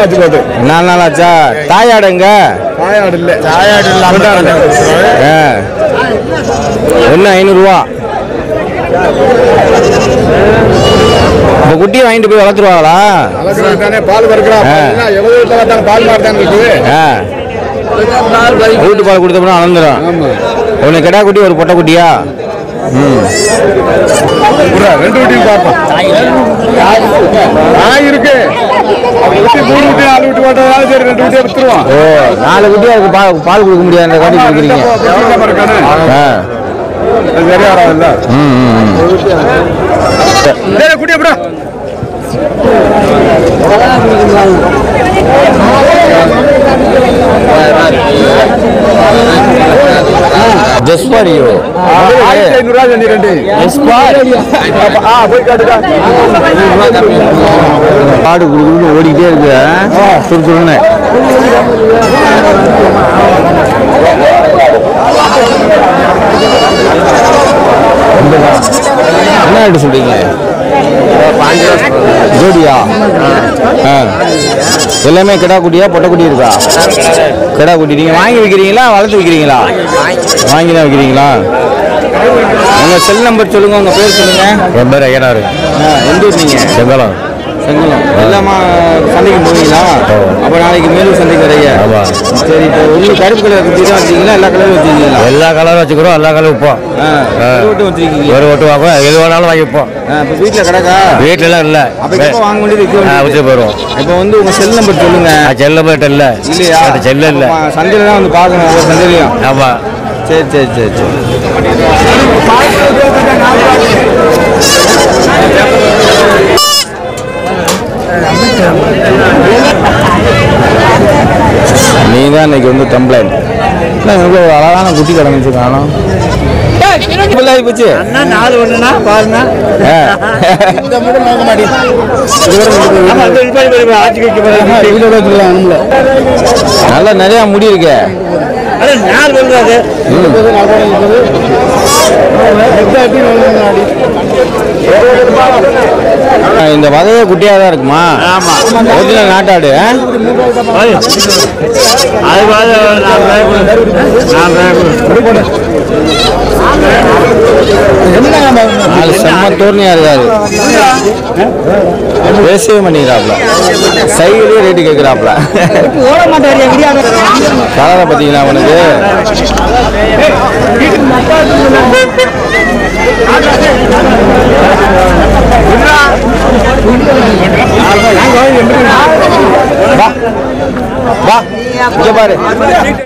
ஆச்சு போட்டு நாலு நாள் ஆச்சா தாயாடுங்க தாயாடு இல்லை தாயாடு இல்லாம ஆ ஒன்று ஐநூறுரூவா இப்போ குட்டியை வாங்கிட்டு போய் வளர்த்துருவாங்களா தானே பால் கறக்குறான் ஆ. எவ்வளவு வீட்டில் பார்த்தாலும் பால் மாதிரி தான் இருக்குது ஆ வீட்டு பால் கொடுத்தோம்னா வளர்ந்துடும் ஆமா ஒன்று கிடா குட்டி ஒரு பொட்டை குட்டியா ம் புறா, ரெண்டு வீட்டையும் பார்ப்போம் நாய் இருக்கு அது குட்டி மூணு வீட்டு நாலு வீட்டு போட்டதாலும் சரி ரெண்டு வீட்டையும் வித்துருவோம் ஓ நாலு குட்டியா இருக்கு பால் பால் கொடுக்க முடியாத காட்டி கொடுக்குறீங்க ஆ அது சரியா வராதுல்ல ம் ம் ம் சரி குட்டி எப்படா ஜஸ்ட் ஃபார் யூ ஆயிரத்தி ஐநூறுரூவா சொன்னி ரெண்டு ஆ போய் காட்டுக்கா பாடு குடுக்குன்னு ஓடிக்கிட்டே இருக்கு சுறுசுறுன்னு என்ன ரேட்டு சொல்றீங்க ஜோடியா ஆ எல்லாமே கிடா குட்டியா பொட்டை குட்டி இருக்கா கிடா குட்டி நீங்கள் வாங்கி விற்கிறீங்களா வளர்த்து விற்கிறீங்களா வாங்கி தான் விற்கிறீங்களா உங்கள் செல் நம்பர் சொல்லுங்கள் உங்கள் பேர் சொல்லுங்கள் என் பேர் ஐயனார் எந்த ஊர் நீங்கள் செங்கலம் செங்கலம் எல்லாமா சந்தைக்கு போவீங்களா அப்போ நாளைக்கு மேலும் சந்தைக்கு வரைய ஆமாம் சரி இப்போ உங்களுக்கு கருப்பு கலர் குட்டி தான் வச்சிருக்கீங்களா எல்லா கலரும் வச்சிருக்கீங்களா எல்லா கலரும் வச்சுக்கிறோம் எல்லா கலரும் விற்போம் ஆ ஒரு மட்டும் வச்சிருக்கீங்க ஒரு ஓட்டு வாங்குவோம் எது வேணாலும் வாங்கி விற்போம் ஆ இப்போ வீட்டில் கிடக்கா வீட்டிலலாம் இல்லை அப்போ எப்போ வாங்க வேண்டியது விற்க வேண்டியது வச்சு போயிடுவோம் இப்போ வந்து உங்கள் செல் நம்பர் சொல்லுங்க செல்ல போயிட்டு இல்லை இல்லையா செல்ல இல்லை அப்ப சந்தையில தான் வந்து பார்க்கணும் ஒவ்வொரு சந்தையிலையும் ஆமாம் சரி சரி சரி சரி நீ தான் இன்னைக்கு வந்து கம்ப்ளைண்ட் எனக்கு ஒரு அழகான குட்டி கிடந்துச்சு காணும் ஆகி போச்சு நாலு ஒண்ணுனா பாருங்க ஆ. இந்த மட்டும் நோக்க மாட்டேங்குது ஆட்சி வைக்க நல்லா நிறைய முடி இருக்கே நாலு சொல்றாரு ஆ, இந்த வகையே குட்டியாக தான் இருக்குமா ஆமா. ஒரிஜினல் நாட்டாடு ஆ? அது பாரு நாலு ரூபாய் நாலு செம்ம தோர்னியா இருக்காரு பேசவே பண்ணிக்கிறாப்ல சைக்கிளே ரேட்டு கேட்குறாப்ல ஓட மாட்டாரு கலரை பார்த்தீங்களா அவனுக்கு வா வா இங்க பாரு